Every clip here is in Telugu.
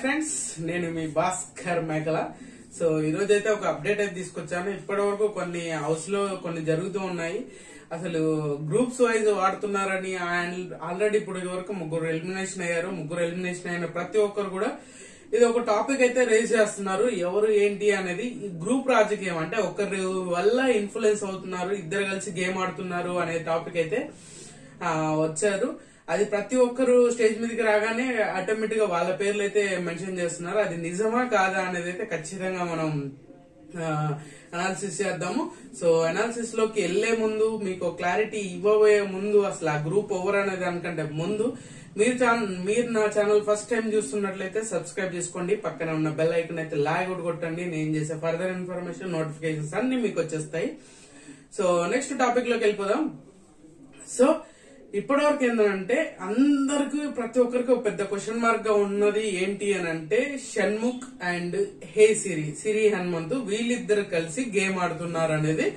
ఫ్రెండ్స్ నేను మీ భాస్కర్ మేకల సో ఈ రోజు అయితే ఒక అప్డేట్ అయితే తీసుకొచ్చాను ఇప్పటి వరకు కొన్ని హౌస్ లో కొన్ని జరుగుతూ ఉన్నాయి అసలు గ్రూప్స్ వైజ్ వాడుతున్నారని ఆల్రెడీ ఇప్పుడు వరకు ముగ్గురు ఎలిమినేషన్ అయ్యారు ముగ్గురు ఎలిమినేషన్ అయిన ప్రతి ఒక్కరు కూడా ఇది ఒక టాపిక్ అయితే రేజ్ చేస్తున్నారు ఎవరు ఏంటి అనేది ఈ గ్రూప్ రాజకీయం అంటే ఒకరి వల్ల ఇన్ఫ్లుయెన్స్ అవుతున్నారు ఇద్దరు కలిసి గేమ్ ఆడుతున్నారు అనే టాపిక్ అయితే ఆ, వచ్చారు అది ప్రతి ఒక్కరు స్టేజ్ మీదకి రాగానే ఆటోమేటిక్ గా వాళ్ళ పేర్లు అయితే మెన్షన్ చేస్తున్నారు అది నిజమా కాదా అనేది అయితే ఖచ్చితంగా మనం అనాలిసిస్ చేద్దాము సో అనాలిసిస్ లోకి వెళ్లే ముందు మీకు క్లారిటీ ఇవ్వబోయే ముందు అసలు ఆ గ్రూప్ ఓవర్ అనే దానికంటే ముందు మీరు ఛానల్ మీరు నా ఛానల్ ఫస్ట్ టైం చూస్తున్నట్లయితే సబ్స్క్రైబ్ చేసుకోండి పక్కన ఉన్న బెల్ ఐకన్ అయితే లాగ్ అవుట్ కొట్టండి నేను చేసే ఫర్దర్ ఇన్ఫర్మేషన్ నోటిఫికేషన్స్ అన్ని మీకు వచ్చేస్తాయి సో నెక్స్ట్ టాపిక్ లోకి వెళ్ళిపోదాం సో ఇప్పటివరకు ఏంటంటే అందరికి ప్రతి ఒక్కరికి ఒక పెద్ద క్వశ్చన్ మార్క్ గా ఉన్నది ఏంటి అని అంటే షణ్ముఖ్ అండ్ హే సిరి సిరి హనుమంత్ వీళ్ళిద్దరు కలిసి గేమ్ ఆడుతున్నారు అనేది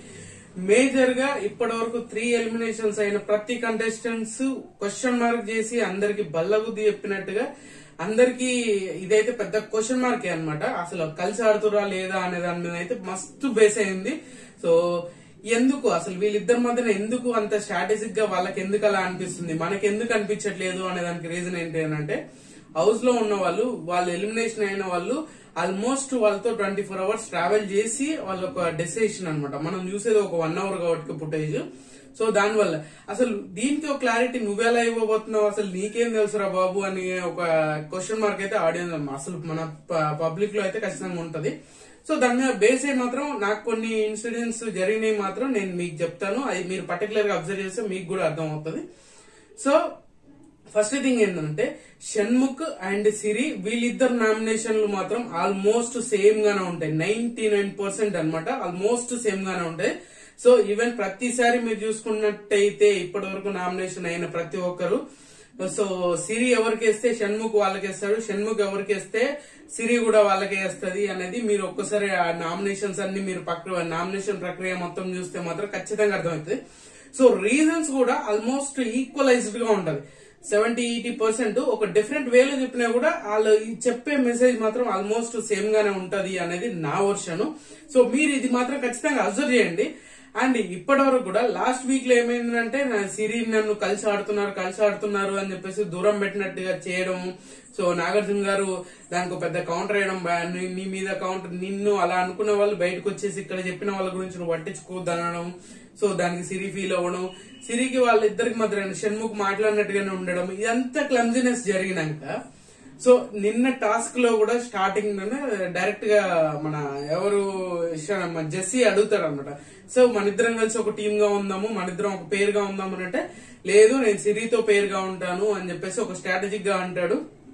మేజర్ గా ఇప్పటి వరకు త్రీ ఎలిమినేషన్స్ అయిన ప్రతి కంటెస్టెంట్స్ క్వశ్చన్ మార్క్ చేసి అందరికి బల్లగుద్ది చెప్పినట్టుగా అందరికి ఇదైతే పెద్ద క్వశ్చన్ మార్కే అన్నమాట అసలు కలిసి ఆడుతురా లేదా అనే దాని మీద అయితే మస్తు బేస్ అయింది సో ఎందుకు అసలు వీళ్ళిద్దరి మధ్యన ఎందుకు అంత స్ట్రాటజిక్ గా వాళ్ళకి ఎందుకు అలా అనిపిస్తుంది మనకి ఎందుకు అనిపించట్లేదు అనే దానికి రీజన్ ఏంటి అని అంటే హౌస్ లో ఉన్న వాళ్ళు వాళ్ళు ఎలిమినేషన్ అయిన వాళ్ళు ఆల్మోస్ట్ వాళ్ళతో ట్వంటీ ఫోర్ అవర్స్ ట్రావెల్ చేసి వాళ్ళ ఒక డెసిషన్ అనమాట మనం చూసేది ఒక వన్ అవర్ కాబట్టి ఫుటేజ్ సో దానివల్ల అసలు దీనికి ఒక క్లారిటీ నువ్వెలా ఇవ్వబోతున్నావు అసలు నీకేం తెలుసురా బాబు అని ఒక క్వశ్చన్ మార్క్ అయితే ఆడియన్స్ అసలు మన పబ్లిక్ లో అయితే ఖచ్చితంగా ఉంటది సో దాని మీద బేస్ అయి మాత్రం నాకు కొన్ని ఇన్సిడెంట్స్ జరిగినాయి మాత్రం నేను మీకు చెప్తాను అది మీరు పర్టికులర్ గా అబ్జర్వ్ చేస్తే మీకు కూడా అర్థం అవుతుంది సో ఫస్ట్ థింగ్ ఏంటంటే షణ్ముఖ్ అండ్ సిరి వీళ్ళిద్దరు నామినేషన్లు మాత్రం ఆల్మోస్ట్ సేమ్ గానే ఉంటాయి నైన్టీ నైన్ పర్సెంట్ అనమాట ఆల్మోస్ట్ సేమ్ గానే ఉంటాయి సో ఈవెన్ ప్రతిసారి మీరు చూసుకున్నట్టయితే ఇప్పటి వరకు నామినేషన్ అయిన ప్రతి ఒక్కరు సో సిరి ఎవరికి వేస్తే షణ్ముఖ్ వాళ్ళకి వేస్తాడు షణ్ముఖ్ ఎవరికి వేస్తే సిరి కూడా వాళ్ళకి వేస్తుంది అనేది మీరు ఒక్కసారి ఆ నామినేషన్స్ అన్ని మీరు పక్క నామినేషన్ ప్రక్రియ మొత్తం చూస్తే మాత్రం ఖచ్చితంగా అర్థమవుతుంది సో రీజన్స్ కూడా ఆల్మోస్ట్ ఈక్వలైజ్డ్ గా ఉంటది సెవెంటీ ఎయిటీ పర్సెంట్ ఒక డిఫరెంట్ వేలో చెప్పినా కూడా వాళ్ళు ఈ చెప్పే మెసేజ్ మాత్రం ఆల్మోస్ట్ సేమ్ గానే ఉంటది అనేది నా వర్షన్ సో మీరు ఇది మాత్రం ఖచ్చితంగా అబ్జర్వ్ చేయండి అండ్ ఇప్పటి వరకు కూడా లాస్ట్ వీక్ లో ఏమైందంటే నా సిరి నన్ను కలిసి ఆడుతున్నారు కలిసి ఆడుతున్నారు అని చెప్పేసి దూరం పెట్టినట్టుగా చేయడం సో నాగార్జున గారు దానికి ఒక పెద్ద కౌంటర్ వేయడం బా- నీ- నీ మీద కౌంటర్ నిన్ను అలా అనుకున్న వాళ్ళు బయటకు వచ్చేసి ఇక్కడ చెప్పిన వాళ్ళ గురించి నువ్వు పట్టించుకోవద్దు అనడం సో దానికి సిరి ఫీల్ అవ్వడం సిరికి వాళ్ళిద్దరికి మధ్య షణ్ముఖ్ మాట్లాడినట్టుగానే ఉండడం ఇదంతా క్లమ్జినెస్ జరిగినాక సో నిన్న టాస్క్ లో కూడా స్టార్టింగ్ లోనే డైరెక్ట్ గా మన ఎవరు ఇషా- మన జెస్సీ అడుగుతాడు అనమాట సో మన ఇద్దరం కలిసి ఒక టీమ్ గా ఉందాము మన ఇద్దరం ఒక పేరుగా ఉందాము అని అంటే లేదు నేను సిరితో పేరుగా ఉంటాను అని చెప్పేసి ఒక స్ట్రాటజిక్ గా అంటాడు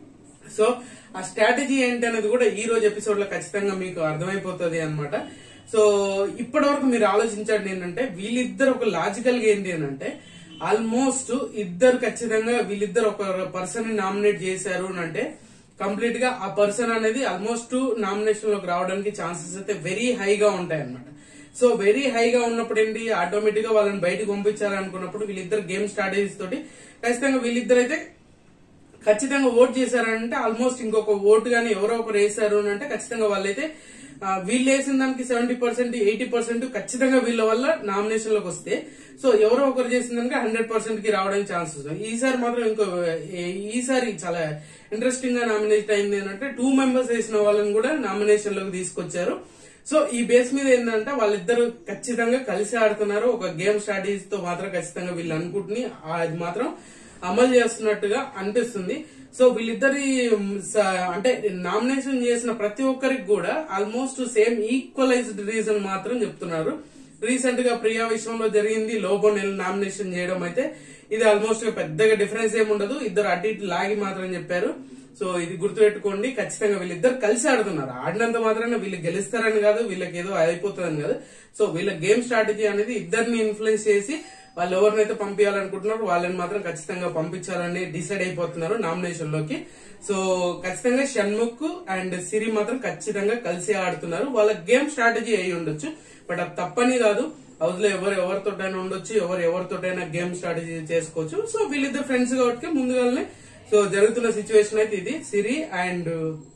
సో ఆ స్ట్రాటజీ ఏంటి అనేది కూడా ఈ రోజు ఎపిసోడ్ లో ఖచ్చితంగా మీకు అర్థమైపోతుంది అన్నమాట సో ఇప్పటి వరకు మీరు ఆలోచించండి ఏంటంటే వీళ్ళిద్దరు ఒక లాజికల్ గా ఏంటి అని అంటే ఆల్మోస్ట్ ఇద్దరు ఖచ్చితంగా వీళ్ళిద్దరు ఒక పర్సన్ ని నామినేట్ చేశారు అని అంటే కంప్లీట్ గా ఆ పర్సన్ అనేది ఆల్మోస్ట్ నామినేషన్ లోకి రావడానికి ఛాన్సెస్ అయితే వెరీ హైగా ఉంటాయి అన్నమాట సో వెరీ హైగా ఉన్నప్పుడు ఏంటి ఆటోమేటిక్ గా వాళ్ళని బయటకు పంపించాలనుకున్నప్పుడు వీళ్ళిద్దరు గేమ్ స్ట్రాటజీస్ తోటి ఖచ్చితంగా వీళ్ళిద్దరు అయితే ఖచ్చితంగా ఓట్ చేశారంటే ఆల్మోస్ట్ ఇంకొక ఓటు గానీ ఎవరో ఒకరు వేశారు అని అంటే ఖచ్చితంగా వాళ్ళైతే ఆ, వీళ్ళు వేసిన దానికి సెవెంటీ పర్సెంట్ ఎయిటీ పర్సెంట్ ఖచ్చితంగా వీళ్ళ వల్ల నామినేషన్ లోకి వస్తే సో ఎవరో ఒకరు చేసిన దానికి హండ్రెడ్ పర్సెంట్ కి రావడానికి ఛాన్సెస్ ఈసారి మాత్రం ఇంకో ఏ- ఈసారి చాలా ఇంట్రెస్టింగ్ గా నామినేట్ అయింది ఏంటంటే టూ మెంబర్స్ వేసిన వాళ్ళని కూడా నామినేషన్ లోకి తీసుకొచ్చారు సో ఈ బేస్ మీద ఏంటంటే వాళ్ళిద్దరు ఖచ్చితంగా కలిసి ఆడుతున్నారు ఒక గేమ్ స్ట్రాటజీస్ తో మాత్రం ఖచ్చితంగా వీళ్ళు అనుకుంటుని అది మాత్రం అమలు చేస్తున్నట్టుగా అనిపిస్తుంది సో వీళ్ళిద్దరి మ్, స- అంటే నామినేషన్ చేసిన ప్రతి ఒక్కరికి కూడా ఆల్మోస్ట్ సేమ్ ఈక్వలైజ్డ్ రీజన్ మాత్రం చెప్తున్నారు రీసెంట్ గా ప్రియా విషయంలో జరిగింది లోబో నెల నామినేషన్ చేయడం అయితే ఇది ఆల్మోస్ట్ పెద్దగా డిఫరెన్స్ ఏమి ఉండదు ఇద్దరు అటు ఇటు లాగి మాత్రం చెప్పారు సో ఇది గుర్తుపెట్టుకోండి ఖచ్చితంగా వీళ్ళిద్దరు కలిసి ఆడుతున్నారు ఆడినంత మాత్రాన వీళ్ళు గెలుస్తారని కాదు వీళ్ళకి ఏదో అయిపోతుందని కాదు సో వీళ్ళ గేమ్ స్ట్రాటజీ అనేది ఇద్దరిని ఇన్ఫ్లుయెన్స్ చేసి వాళ్ళు ఎవరినైతే పంపించాలనుకుంటున్నారో వాళ్ళని మాత్రం ఖచ్చితంగా పంపించాలని డిసైడ్ అయిపోతున్నారు నామినేషన్ లోకి సో ఖచ్చితంగా షణ్ముఖ్ అండ్ సిరి మాత్రం ఖచ్చితంగా కలిసి ఆడుతున్నారు వాళ్ళ గేమ్ స్ట్రాటజీ అయి ఉండొచ్చు బట్ అది తప్పని కాదు హౌస్ లో ఎవరు ఎవరితోటైనా ఉండొచ్చు ఎవరు ఎవరితోటైనా గేమ్ స్ట్రాటజీ చేసుకోవచ్చు సో వీళ్ళిద్దరు ఫ్రెండ్స్ కాబట్టి ముందుగానే సో జరుగుతున్న సిచ్యువేషన్ అయితే ఇది సిరి అండ్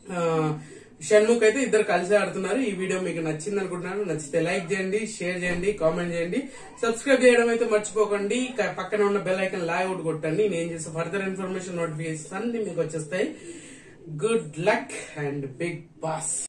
ఆ, షణ్ముఖ్ అయితే ఇద్దరు కలిసి ఆడుతున్నారు ఈ వీడియో మీకు నచ్చింది అనుకుంటున్నాను నచ్చితే లైక్ చేయండి షేర్ చేయండి కామెంట్ చేయండి సబ్స్క్రైబ్ చేయడం అయితే మర్చిపోకండి క- పక్కన ఉన్న బెల్ ఐకన్ లాగ్ అవుట్ కొట్టండి నేను చేసే ఫర్దర్ ఇన్ఫర్మేషన్ నోటిఫికేషన్ అన్ని మీకు వచ్చేస్తాయి good luck and Bigg boss